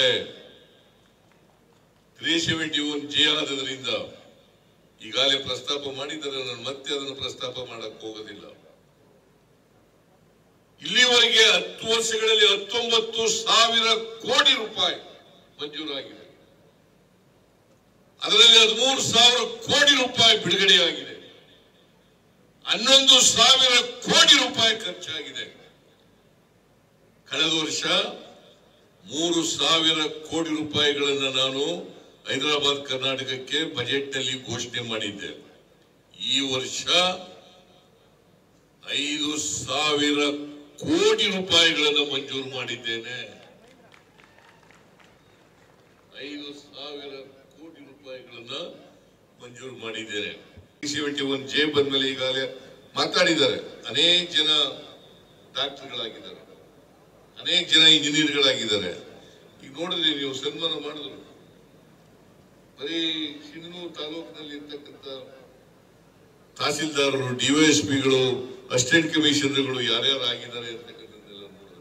ತ್ರೀ ಸೆವೆಂಟಿ ಒನ್ ಜೆ ಆದದ್ರಿಂದ ಈಗಾಗಲೇ ಪ್ರಸ್ತಾಪ ಮಾಡಿದರೆ ನಾನು ಮತ್ತೆ ಅದನ್ನು ಪ್ರಸ್ತಾಪ ಮಾಡಕ್ ಹೋಗೋದಿಲ್ಲ ಇಲ್ಲಿವರೆಗೆ ಹತ್ತು ವರ್ಷಗಳಲ್ಲಿ ಹತ್ತೊಂಬತ್ತು ಸಾವಿರ ಕೋಟಿ ರೂಪಾಯಿ ಮಂಜೂರಾಗಿದೆ ಅದರಲ್ಲಿ ಹದಿಮೂರು ಸಾವಿರ ಕೋಟಿ ರೂಪಾಯಿ ಬಿಡುಗಡೆಯಾಗಿದೆ ಹನ್ನೊಂದು ಸಾವಿರ ಕೋಟಿ ರೂಪಾಯಿ ಖರ್ಚಾಗಿದೆ ಕಳೆದ ವರ್ಷ ಮೂರು ಸಾವಿರ ಕೋಟಿ ರೂಪಾಯಿಗಳನ್ನ ನಾನು ಹೈದರಾಬಾದ್ ಕರ್ನಾಟಕಕ್ಕೆ ಬಜೆಟ್ ನಲ್ಲಿ ಘೋಷಣೆ ಮಾಡಿದ್ದೆ ಈ ವರ್ಷ ಐದು ಸಾವಿರ ಕೋಟಿ ರೂಪಾಯಿಗಳನ್ನು ಮಂಜೂರು ಮಾಡಿದ್ದೇನೆ ಐದು ಸಾವಿರ ಕೋಟಿ ರೂಪಾಯಿಗಳನ್ನ ಮಂಜೂರು ಮಾಡಿದ್ದೇನೆ ಸೆವೆಂಟಿ ಒನ್ ಜೆ ಬಂದ್ಮೇಲೆ ಈಗಾಗಲೇ ಮಾತಾಡಿದ್ದಾರೆ ಅನೇಕ ಜನ ಡಾಕ್ಟರ್ಗಳಾಗಿದ್ದಾರೆ ಅನೇಕ ಜನ ಇಂಜಿನಿಯರ್ಗಳಾಗಿದ್ದಾರೆ ಈಗ ನೋಡಿದ್ರಿ ನೀವು ಸನ್ಮಾನ ಮಾಡಿದ್ರು ಬರೀ ಸಿಂಧನೂರು ತಾಲೂಕಿನಲ್ಲಿ ಇರ್ತಕ್ಕಂಥ ತಹಸೀಲ್ದಾರರು ಡಿವೈಎಸ್ಪಿಗಳು ಅಸಿಸ್ಟೆಂಟ್ ಕಮಿಷನರ್ಗಳು ಯಾರ್ಯಾರು ಆಗಿದ್ದಾರೆ ಅಂತಕ್ಕಂಥದ್ದೆಲ್ಲ ನೋಡಿದ್ರು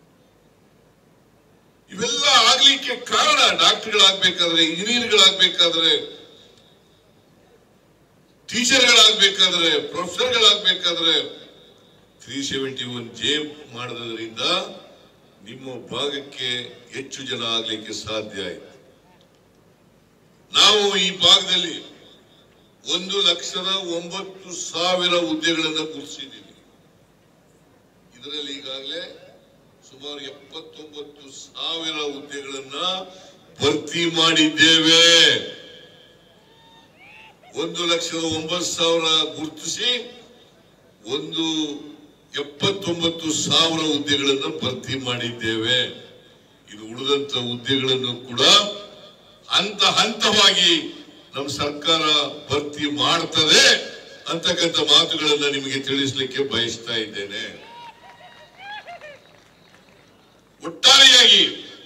ಇವೆಲ್ಲ ಆಗ್ಲಿಕ್ಕೆ ಕಾರಣ ಡಾಕ್ಟರ್ಗಳಾಗ್ಬೇಕಾದ್ರೆ ಇಂಜಿನಿಯರ್ಗಳಾಗ್ಬೇಕಾದ್ರೆ ಟೀಚರ್ಗಳಾಗ್ಬೇಕಾದ್ರೆ ಪ್ರೊಫೆಸರ್ಗಳಾಗ್ಬೇಕಾದ್ರೆ ತ್ರೀ ಸೆವೆಂಟಿ ಒನ್ ಜೆ ಮಾಡೋದ್ರಿಂದ ನಿಮ್ಮ ಭಾಗಕ್ಕೆ ಹೆಚ್ಚು ಜನ ಆಗ್ಲಿಕ್ಕೆ ಸಾಧ್ಯ ಆಯ್ತು ನಾವು ಈ ಭಾಗದಲ್ಲಿ ಒಂದು ಲಕ್ಷದ ಒಂಬತ್ತು ಸಾವಿರ ಹುದ್ದೆಗಳನ್ನು ಗುರುತಿಸಿದ್ದೀವಿ ಇದರಲ್ಲಿ ಈಗಾಗಲೇ ಸುಮಾರು ಎಪ್ಪತ್ತೊಂಬತ್ತು ಸಾವಿರ ಹುದ್ದೆಗಳನ್ನ ಭರ್ತಿ ಮಾಡಿದ್ದೇವೆ ಒಂದು ಲಕ್ಷದ ಒಂಬತ್ತು ಸಾವಿರ ಗುರುತಿಸಿ ಒಂದು ಎಪ್ಪತ್ತೊಂಬತ್ತು ಸಾವಿರ ಹುದ್ದೆಗಳನ್ನು ಭರ್ತಿ ಮಾಡಿದ್ದೇವೆ ಇದು ಉಳಿದಂತ ಹುದ್ದೆಗಳನ್ನು ಕೂಡ ಹಂತ ಹಂತವಾಗಿ ನಮ್ಮ ಸರ್ಕಾರ ಭರ್ತಿ ಮಾಡ್ತದೆ ಅಂತಕ್ಕಂಥ ಮಾತುಗಳನ್ನ ನಿಮಗೆ ತಿಳಿಸ್ಲಿಕ್ಕೆ ಬಯಸ್ತಾ ಇದ್ದೇನೆ ಒಟ್ಟಾರೆಯಾಗಿ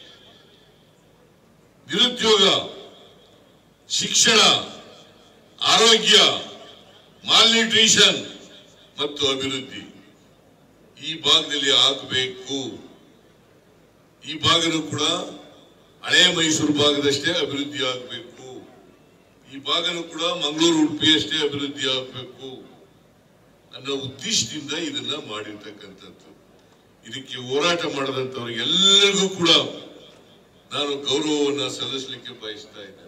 ನಿರುದ್ಯೋಗ ಶಿಕ್ಷಣ ಆರೋಗ್ಯ ಮಾಲ್ನ್ಯೂಟ್ರಿಷನ್ ಮತ್ತು ಅಭಿವೃದ್ಧಿ ಈ ಭಾಗದಲ್ಲಿ ಆಗಬೇಕು ಈ ಭಾಗನೂ ಕೂಡ ಹಳೆ ಮೈಸೂರು ಭಾಗದಷ್ಟೇ ಅಭಿವೃದ್ಧಿ ಆಗಬೇಕು ಈ ಭಾಗನೂ ಕೂಡ ಮಂಗಳೂರು ಉಡುಪಿಯಷ್ಟೇ ಅಭಿವೃದ್ಧಿ ಆಗಬೇಕು ಅನ್ನೋ ಉದ್ದೇಶದಿಂದ ಇದನ್ನ ಮಾಡಿರ್ತಕ್ಕಂಥದ್ದು ಇದಕ್ಕೆ ಹೋರಾಟ ಮಾಡದಂತವ್ರಿಗೆಲ್ಲರಿಗೂ ಕೂಡ ನಾನು ಗೌರವವನ್ನ ಸಲ್ಲಿಸಲಿಕ್ಕೆ ಬಯಸ್ತಾ ಇದ್ದೇನೆ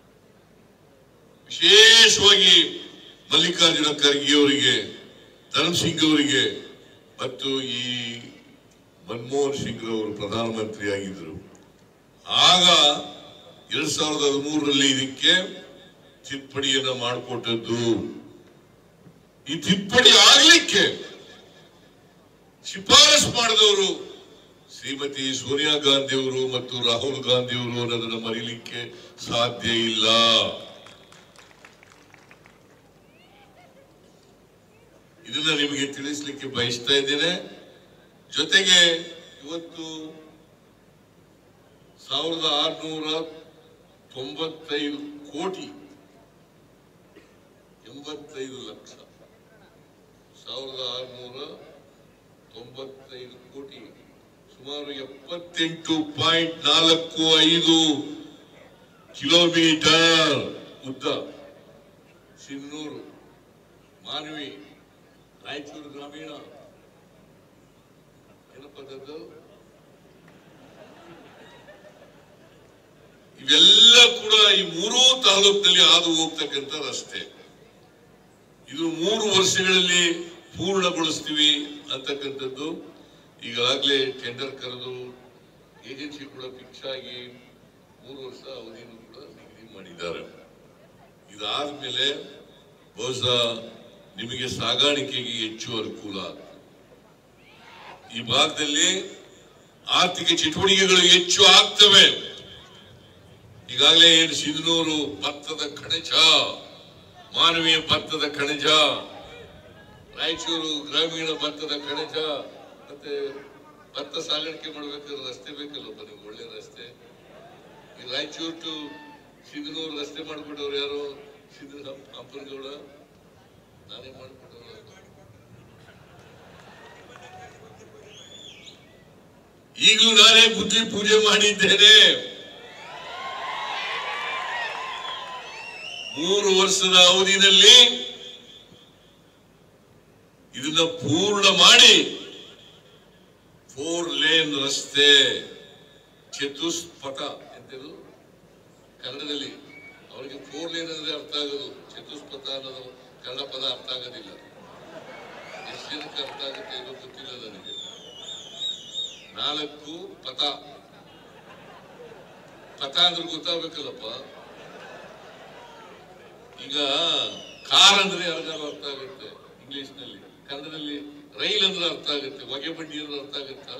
ವಿಶೇಷವಾಗಿ ಮಲ್ಲಿಕಾರ್ಜುನ ಖರ್ಗೆ ಅವರಿಗೆ ಧರ್ಮ್ ಸಿಂಗ್ ಅವರಿಗೆ ಮತ್ತು ಈ ಮನಮೋಹನ್ ಸಿಂಗ್ ಅವರು ಪ್ರಧಾನಮಂತ್ರಿ ಆಗಿದ್ರು ಆಗ ಎರಡ್ ಸಾವಿರದ ಹದಿಮೂರರಲ್ಲಿ ಇದಕ್ಕೆ ತಿದ್ದುಪಡಿಯನ್ನ ಮಾಡಿಕೊಟ್ಟದ್ದು ಈ ತಿದ್ದುಪಡಿ ಆಗ್ಲಿಕ್ಕೆ ಶಿಫಾರಸ್ ಮಾಡಿದವರು ಶ್ರೀಮತಿ ಸೋನಿಯಾ ಗಾಂಧಿ ಅವರು ಮತ್ತು ರಾಹುಲ್ ಗಾಂಧಿ ಅವರು ಅನ್ನೋದನ್ನ ಮರೀಲಿಕ್ಕೆ ಸಾಧ್ಯ ಇಲ್ಲ ಇದನ್ನ ನಿಮಗೆ ತಿಳಿಸ್ಲಿಕ್ಕೆ ಬಯಸ್ತಾ ಇದ್ದೇನೆ ಜೊತೆಗೆ ಇವತ್ತು ಸಾವಿರದ ಆರುನೂರ ತೊಂಬತ್ತೈದು ಕೋಟಿ ಎಂಬತ್ತೈದು ಲಕ್ಷ ಸಾವಿರದ ಆರುನೂರ ತೊಂಬತ್ತೈದು ಕೋಟಿ ಸುಮಾರು ಎಪ್ಪತ್ತೆಂಟು ಪಾಯಿಂಟ್ ನಾಲ್ಕು ಐದು ಕಿಲೋಮೀಟರ್ ಉದ್ದ ಸಿನ್ನೂರು ಮಾನವಿ ರಾಯಚೂರು ಗ್ರಾಮೀಣ ಏನಪ್ಪ ಅದದ್ದು? ಇವೆಲ್ಲ ಕೂಡ ಈ ಮೂರೂ ತಾಲೂಕಿನಲ್ಲಿ ಹಾದು ಹೋಗ್ತಕ್ಕಂಥ ರಸ್ತೆ ಇದು ಮೂರು ವರ್ಷಗಳಲ್ಲಿ ಪೂರ್ಣಗೊಳಿಸ್ತೀವಿ ಅಂತಕ್ಕಂಥದ್ದು ಈಗಾಗಲೇ ಟೆಂಡರ್ ಕರೆದು ಏಜೆನ್ಸಿ ಕೂಡ ಫಿಕ್ಸ್ ಆಗಿ ಮೂರು ವರ್ಷ ಅವಧಿಯನ್ನು ಕೂಡ ನಿಗದಿ ಮಾಡಿದ್ದಾರೆ ಇದಾದ್ಮೇಲೆ ಬಹುಶಃ ನಿಮಗೆ ಸಾಗಾಣಿಕೆಗೆ ಹೆಚ್ಚು ಅನುಕೂಲ ಆಗ್ತದೆ ಈ ಭಾಗದಲ್ಲಿ ಆರ್ಥಿಕ ಚಟುವಟಿಕೆಗಳು ಹೆಚ್ಚು ಆಗ್ತವೆ ಈಗಾಗಲೇ ಏನು ಸಿಂಧನೂರು ಭತ್ತದ ಕಣಜ ಮಾನವೀಯ ಭತ್ತದ ಕಣಜ ರಾಯಚೂರು ಗ್ರಾಮೀಣ ಭತ್ತದ ಕಣಜ ಮತ್ತೆ ಭತ್ತ ಸಾಗಾಣಿಕೆ ಮಾಡ್ಬೇಕಾದ್ರೆ ರಸ್ತೆ ಬೇಕಲ್ಲಪ್ಪ ನಿಮ್ಗೆ ಒಳ್ಳೆ ರಸ್ತೆ ಈ ರಾಯಚೂರು ಟು ಸಿಂಧನೂರು ರಸ್ತೆ ಮಾಡ್ಬಿಟ್ಟವ್ರು ಯಾರು ಸಿಂಧನ ಅಪ್ಪನಗೌಡ ನಾನೇ ಮಾಡ್ಬಿಟ್ಟವ್ರು ಈಗಲೂ ನಾನೇ ಬುದ್ಧಿ ಪೂಜೆ ಮಾಡಿದ್ದೇನೆ ಮೂರು ವರ್ಷದ ಅವಧಿನಲ್ಲಿ ಇದನ್ನ ಪೂರ್ಣ ಮಾಡಿ ಫೋರ್ ಲೇನ್ ರಸ್ತೆ ಚತುಷ್ಪಥ ಎಂತದು ಕನ್ನಡದಲ್ಲಿ ಅವರಿಗೆ ಫೋರ್ ಲೇನ್ ಅಂದ್ರೆ ಅರ್ಥ ಆಗೋದು ಚತುಷ್ಪಥ ಅನ್ನೋದು ಕನ್ನಡ ಪದ ಅರ್ಥ ಆಗೋದಿಲ್ಲ ಎಷ್ಟು ಜನಕ್ಕೆ ಅರ್ಥ ಆಗುತ್ತೆ ಇದು ಗೊತ್ತಿಲ್ಲ ನನಗೆ ನಾಲ್ಕು ಪಥ ಪಥ ಅಂದ್ರೆ ಗೊತ್ತಾಗಬೇಕಲ್ಲಪ್ಪ ಈಗ ಕಾರ್ ಅಂದ್ರೆ ಯಾರಿಗಾರು ಅರ್ಥ ಆಗುತ್ತೆ ಇಂಗ್ಲಿಷ್ ನಲ್ಲಿ ಕನ್ನಡದಲ್ಲಿ ರೈಲ್ ಅಂದ್ರೆ ಅರ್ಥ ಆಗುತ್ತೆ ಹೊಗೆ ಬಂಡಿ ಅಂದ್ರೆ ಅರ್ಥ ಆಗುತ್ತಾ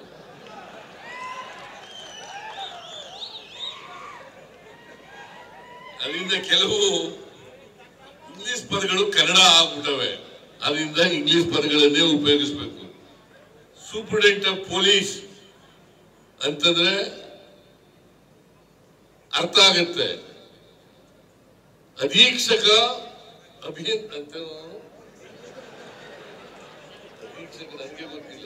ಅದರಿಂದ ಕೆಲವು ಇಂಗ್ಲಿಷ್ ಪದಗಳು ಕನ್ನಡ ಆಗ್ಬಿಟ್ಟವೆ ಅದರಿಂದ ಇಂಗ್ಲಿಷ್ ಪದಗಳನ್ನೇ ಉಪಯೋಗಿಸ್ಬೇಕು ಸೂಪರ್ಡೆಂಟ್ ಆಫ್ ಪೊಲೀಸ್ ಅಂತಂದ್ರೆ ಅರ್ಥ ಆಗುತ್ತೆ ಅಧೀಕ್ಷಕ ಅಭಿಯನ್ ಅಂತ ಅಧೀಕ್ಷಕ ನನಗೆ ಗೊತ್ತಿಲ್ಲ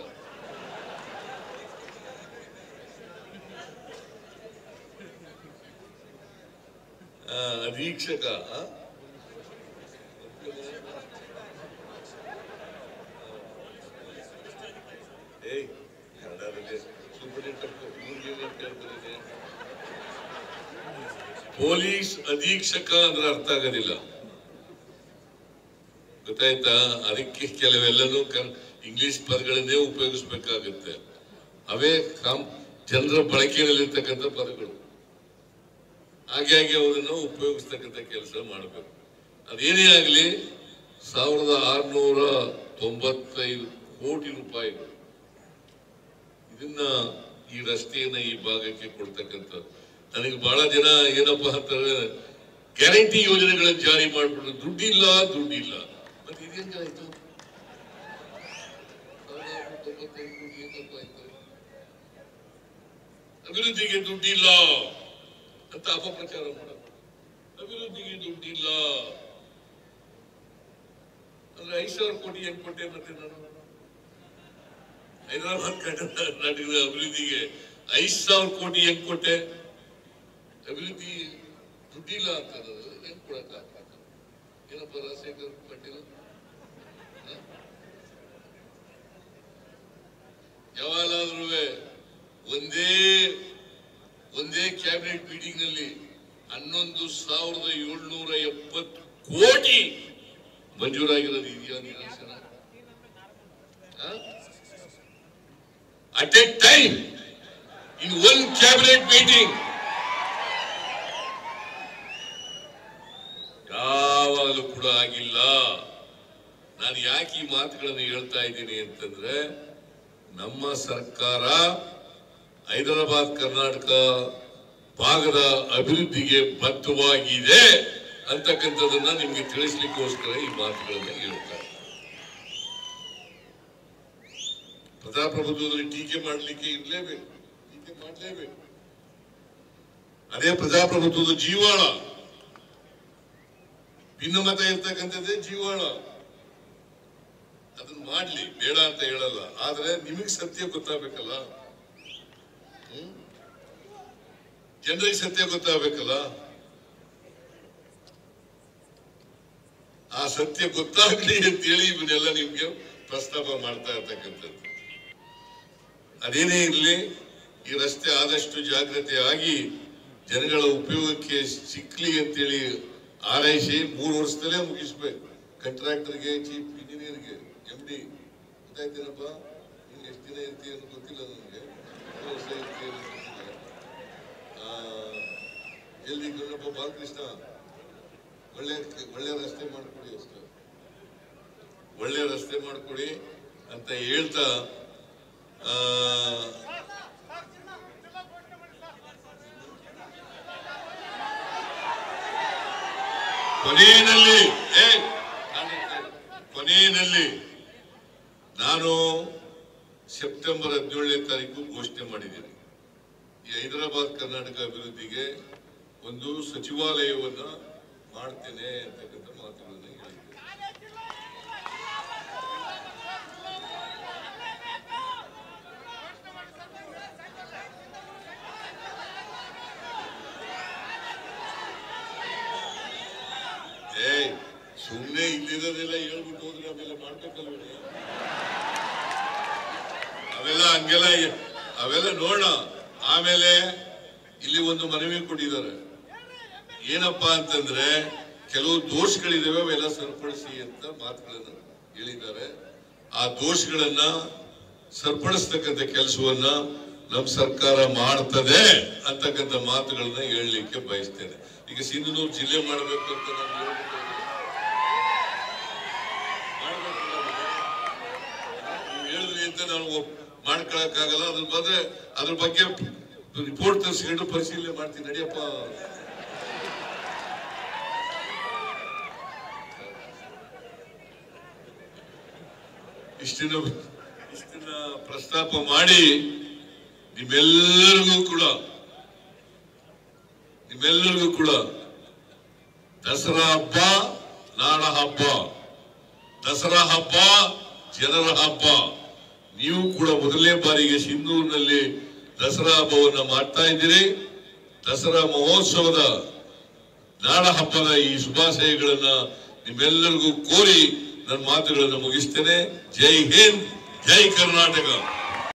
ಆ, ಅಧೀಕ್ಷಕ ಆ? ಏಯ್ ಕನ್ನಡದಲ್ಲಿ ಸೂಪರಿಂಟೆಂಡೆಂಟ್ ಇವ್ರಿಗೆ ಏನ್ ಕೇಳ್ತಾರೆ ಪೊಲೀಸ್ ಅಧೀಕ್ಷಕ ಅಂದ್ರೆ ಅರ್ಥ ಆಗೋದಿಲ್ಲ ಗೊತ್ತಾಯ್ತಾ ಅದಕ್ಕೆ ಕೆಲವೆಲ್ಲನೂ ಕನ್- ಇಂಗ್ಲಿಷ್ ಪದಗಳನ್ನೇ ಉಪಯೋಗಿಸ್ಬೇಕಾಗುತ್ತೆ ಅವೇ ಕಾಮ್ ಜನರ ಬಳಕೆಯಲ್ಲಿರ್ತಕ್ಕಂಥ ಪದಗಳು ಹಾಗೆ ಹಾಗೆ ಅವರನ್ನು ಉಪಯೋಗಿಸ್ತಕ್ಕಂಥ ಕೆಲಸ ಮಾಡಬೇಕು ಅದೇನೇ ಆಗಲಿ ಸಾವಿರದ ಆರುನೂರ ತೊಂಬತ್ತೈದು ಕೋಟಿ ರೂಪಾಯಿಗಳು ಇದನ್ನ ಈ ರಸ್ತೆಯನ್ನ ಈ ಭಾಗಕ್ಕೆ ಕೊಡ್ತಕ್ಕಂಥದ್ದು ನನಗೆ ಬಹಳ ಜನ ಏನಪ್ಪಾ ಅಂತಾರೆ ಗ್ಯಾರಂಟಿ ಯೋಜನೆಗಳನ್ನ ಜಾರಿ ಮಾಡ್ಬಿಟ್ರು ದುಡ್ಡಿಲ್ಲ ದುಡ್ಡಿಲ್ಲ ಮತ್ತೆ ಇದೇನಾಯ್ತು ಅಭಿವೃದ್ಧಿಗೆ ದುಡ್ಡಿಲ್ಲ ಅಂತ ಅಪಪ್ರಚಾರ ಮಾಡೋದು ಅಭಿವೃದ್ಧಿಗೆ ದುಡ್ಡಿಲ್ಲ ಅಂದ್ರೆ ಐದು ಸಾವಿರ ಕೋಟಿ ಹೆಂಗ್ ಕೊಟ್ಟೆ ಮತ್ತೆ ನಾನು ಹೈದರಾಬಾದ್ ಕರ್ನಾಟಕದ ಅಭಿವೃದ್ಧಿಗೆ ಐದು ಸಾವಿರ ಕೋಟಿ ಹೆಂಗ್ ಕೊಟ್ಟೆ ಅಭಿವೃದ್ಧಿ ದುಡ್ಡಿಲ್ಲ ಅಂತ ಹೆಂಗ್ ಕೊಡಕ್ಕ ಏನಪ್ಪ ರಾಜಶೇಖರ್ ಪಾಟೀಲ್ ಹ? ಯಾವಾಗಲಾದ್ರೂ ಒಂದೇ ಒಂದೇ ಕ್ಯಾಬಿನೆಟ್ ಮೀಟಿಂಗ್ ನಲ್ಲಿ ಹನ್ನೊಂದು ಸಾವಿರದ ಏಳ್ನೂರ ಎಪ್ಪತ್ತು ಕೋಟಿ ಮಂಜೂರಾಗಿರೋದು ಇದೆಯಾ ನಿದರ್ಶನ at a time in one cabinet meeting ಯಾವಾಗಲೂ ಕೂಡ ಆಗಿಲ್ಲ ನಾನು ಯಾಕೆ ಈ ಮಾತುಗಳನ್ನು ಹೇಳ್ತಾ ಇದ್ದೀನಿ ಅಂತಂದ್ರೆ ನಮ್ಮ ಸರ್ಕಾರ ಹೈದರಾಬಾದ್ ಕರ್ನಾಟಕ ಭಾಗದ ಅಭಿವೃದ್ಧಿಗೆ ಬದ್ಧವಾಗಿದೆ ಅಂತಕ್ಕಂಥದ್ದನ್ನ ನಿಮ್ಗೆ ತಿಳಿಸ್ಲಿಕ್ಕೋಸ್ಕರ ಈ ಮಾತುಗಳನ್ನ ಹೇಳ್ತಾ ಇದ್ದೀನಿ. ಪ್ರಜಾಪ್ರಭುತ್ವದಲ್ಲಿ ಟೀಕೆ ಮಾಡಲಿಕ್ಕೆ ಇರಲೇಬೇಕು ಟೀಕೆ ಮಾಡಲೇಬೇಕು ಅದೇ ಪ್ರಜಾಪ್ರಭುತ್ವದ ಜೀವಾಳ ಭಿನ್ನಮತ ಇರ್ತಕ್ಕಂಥದ್ದೇ ಜೀವಾಳ ಅದನ್ನ ಮಾಡ್ಲಿ ಬೇಡ ಅಂತ ಹೇಳಲ್ಲ ಆದ್ರೆ ನಿಮಗ್ ಸತ್ಯ ಗೊತ್ತಾಗಬೇಕಲ್ಲ ಜನರಿಗೆ ಸತ್ಯ ಗೊತ್ತಾಗಬೇಕಲ್ಲ ಆ ಸತ್ಯ ಗೊತ್ತಾಗ್ಲಿ ಅಂತೇಳಿ ಇವನ್ನೆಲ್ಲ ನಿಮ್ಗೆ ಪ್ರಸ್ತಾಪ ಮಾಡ್ತಾ ಇರ್ತಕ್ಕಂಥದ್ದು ಅದೇನೇ ಇರಲಿ ಈ ರಸ್ತೆ ಆದಷ್ಟು ಜಾಗ್ರತೆ ಆಗಿ ಜನಗಳ ಉಪಯೋಗಕ್ಕೆ ಸಿಕ್ಲಿ ಅಂತೇಳಿ ಆರೈಸಿ ಮೂರು ವರ್ಷದಲ್ಲೇ ಮುಗಿಸ್ಬೇಕು ಕಾಂಟ್ರಾಕ್ಟರ್ಗೆ ಚೀಫ್ ಇಂಜಿನಿಯರ್ಗೆ ಎಂ ಡಿ ಗೊತ್ತಾಯ್ತೇನಪ್ಪ ನೀನು ಎಷ್ಟು ದಿನ ಇರ್ತೀಯ ಅಂತ ಗೊತ್ತಿಲ್ಲ ನನಗೆ ಎಷ್ಟು ವರ್ಷ ಇರ್ತೀಯ ಅಂತ ಗೊತ್ತಿಲ್ಲ ಆ, ಜಲ್ದಿ ಗಣಪ ಬಾಲಕೃಷ್ಣ ಒಳ್ಳೆ ಒಳ್ಳೆ ರಸ್ತೆ ಮಾಡ್ಕೊಡಿ ಅಷ್ಟೇ ಒಳ್ಳೆ ರಸ್ತೆ ಮಾಡ್ಕೊಡಿ ಅಂತ ಹೇಳ್ತಾ ಆ, ಕೊನೆಯಲ್ಲಿ ಏ, ನಾನು- ಕೊನೆಯಲ್ಲಿ ನಾನು ಸೆಪ್ಟೆಂಬರ್ ಹದಿನೇಳನೇ ತಾರೀಕು ಘೋಷಣೆ ಮಾಡಿದ್ದೀನಿ ಈ ಹೈದರಾಬಾದ್ ಕರ್ನಾಟಕ ಅಭಿವೃದ್ಧಿಗೆ ಒಂದು ಸಚಿವಾಲಯವನ್ನ ಮಾಡ್ತೇನೆ ಅಂತಕ್ಕಂಥ ಮಾತುಗಳನ್ನ ಹೇಳಿದ್ದೆ ಏಯ್ ಸುಮ್ಮನೆ ಇಲ್ಲಿರೋದೆಲ್ಲ ಹೇಳ್ಬಿಟ್ಟು ಹೋದ್ರೆ ಆಮೇಲೆ ಮಾಡ್ಬೇಕಲ್ವ ಅವೆಲ್ಲ ಹಂಗೆಲ್ಲ ಇ- ಅವೆಲ್ಲ ನೋಡೋಣ ಆಮೇಲೆ ಇಲ್ಲಿ ಒಂದು ಮನವಿ ಕೊಟ್ಟಿದ್ದಾರೆ ಏನಪ್ಪಾ ಅಂತಂದ್ರೆ ಕೆಲವು ದೋಷಗಳಿದಾವೆ ಅವೆಲ್ಲ ಸರಿಪಡಿಸಿ ಅಂತ ಮಾತುಗಳನ್ನ ಹೇಳಿದ್ದಾರೆ ಆ ದೋಷಗಳನ್ನ ಸರಿಪಡಿಸ್ತಕ್ಕಂಥ ಕೆಲಸವನ್ನ ನಮ್ಮ ಸರ್ಕಾರ ಮಾಡ್ತದೆ ಅಂತಕ್ಕಂಥ ಮಾತುಗಳನ್ನ ಹೇಳಲಿಕ್ಕೆ ಬಯಸ್ತೇನೆ ಈಗ ಸಿಂಧನೂರು ಜಿಲ್ಲೆ ಮಾಡಬೇಕು ಅಂತ ನಾನು ಹೇಳ್ಬಿಟ್ಟು ಮಾಡ್ಬೇಕಲ್ಲ ಅದು. ನೀವು ಹೇಳಿದ್ರಿ ಅಂತ ನಾವು ಮಾಡ್ಕೊಳಕ್ಕಾಗಲ್ಲ ಅದ್ರ ಬಂದ್ರೆ ಅದ್ರ ಬಗ್ಗೆ ರಿಪೋರ್ಟ್ ತರಿಸ್ಕೊಂಡು ಪರಿಶೀಲನೆ ಮಾಡ್ತೀನಿ ನಡಿಯಪ್ಪ ಇಷ್ಟಿನ ಇಷ್ಟಿನ ಪ್ರಸ್ತಾಪ ಮಾಡಿ ನಿಮ್ಮೆಲ್ಲರಿಗೂ ಕೂಡ ನಿಮ್ಮೆಲ್ಲರಿಗೂ ಕೂಡ ದಸರಾ ಹಬ್ಬ ನಾಡ ಹಬ್ಬ ದಸರಾ ಹಬ್ಬ ಜನರ ಹಬ್ಬ ನೀವು ಕೂಡ ಮೊದಲನೇ ಬಾರಿಗೆ ಸಿಂಧೂರಿನಲ್ಲಿ ದಸರಾ ಹಬ್ಬವನ್ನ ಮಾಡ್ತಾ ಇದ್ದೀರಿ ದಸರಾ ಮಹೋತ್ಸವದ ನಾಡ ಹಬ್ಬದ ಈ ಶುಭಾಶಯಗಳನ್ನ ನಿಮ್ಮೆಲ್ಲರಿಗೂ ಕೋರಿ ನನ್ನ ಮಾತುಗಳನ್ನು ಮುಗಿಸ್ತೇನೆ ಜೈ ಹಿಂದ್ ಜೈ ಕರ್ನಾಟಕ